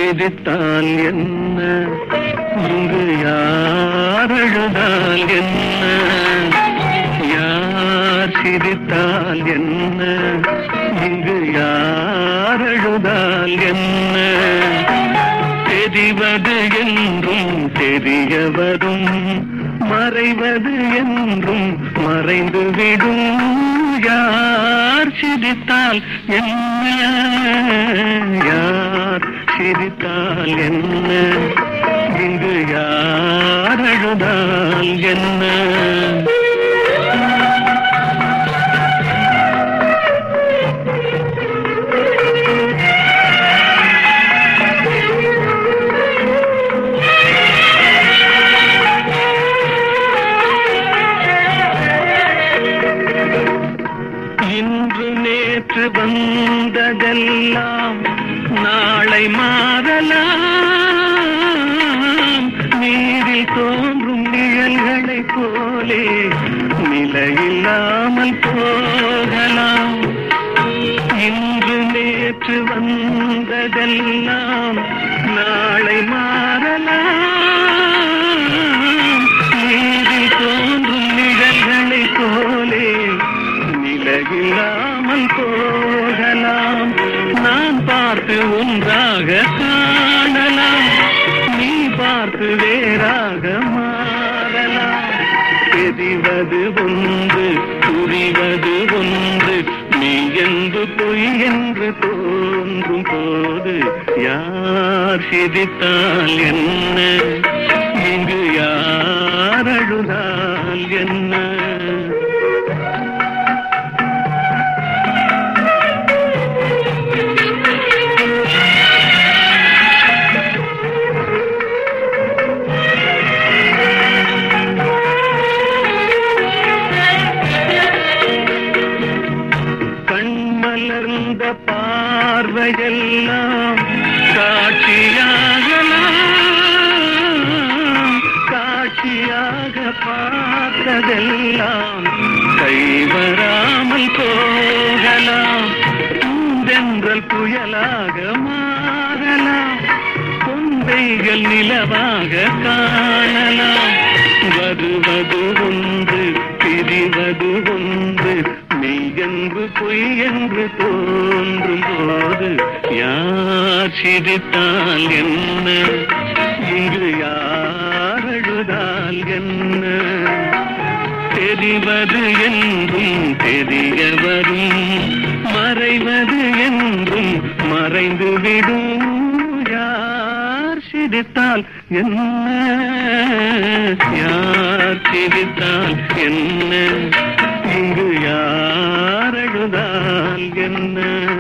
சிரித்தால் என்ன இங்கு யார் அழுதால் என்ன யார் சிரித்தால் என்ன இங்கு யார் அழுதால் என்ன தெரிவது என்றும் தெரிய வரும் மறைவது என்றும் மறைந்து விடும் யார் சிரித்தால் என்ன யார் சிரித்தால் என்ன இங்கு யார் அழுதால் என்ன இன்று நேற்று வந்ததெல்லாம் நாளை மாறலாம் நீரில் தோன்றும் நிழல்களைப் போலே நிலையில்லாமல் போகலாம் இன்று நேற்று வந்ததெல்லாம் நாளை மாறலாம் நீரில் தோன்றும் நிழல்களைப் போலே நிலவில்லாமல் போகலாம் நான் பார்த்து ஒன்றாக காணலாம் நீ பார்த்து வேறாக மாறலாம் தெரிவது ஒன்று புரிவது ஒன்று நீ என்று பொய் என்று தோன்றும் போது யார் சிரித்தால் என்ன இங்கு யார் அழுதால் என்ன கண்மலர்ந்த பார்வையெல்லாம் காட்சியாகலாம் காட்சியாக பார்த்ததெல்லாம் கைவராமல் போகலாம் தென்றல் புயலாக மாறலாம் கொந்தைகள் நிலவாக காணலாம் வருவது ஒன்று பிரிவது ஒன்று மெய்யென்று பொய் என்று தோன்றும் போது யார் சிரித்தால் என்ன இங்கு யார் அழுதால் என்ன தெரிவது என்றும் தெரிய வரும் மறைவது என்றும் மறைந்து விடும் யார் சிரித்தால் என்ன யார் சிரித்தால் என்ன இங்கு யார் அழுதால் என்ன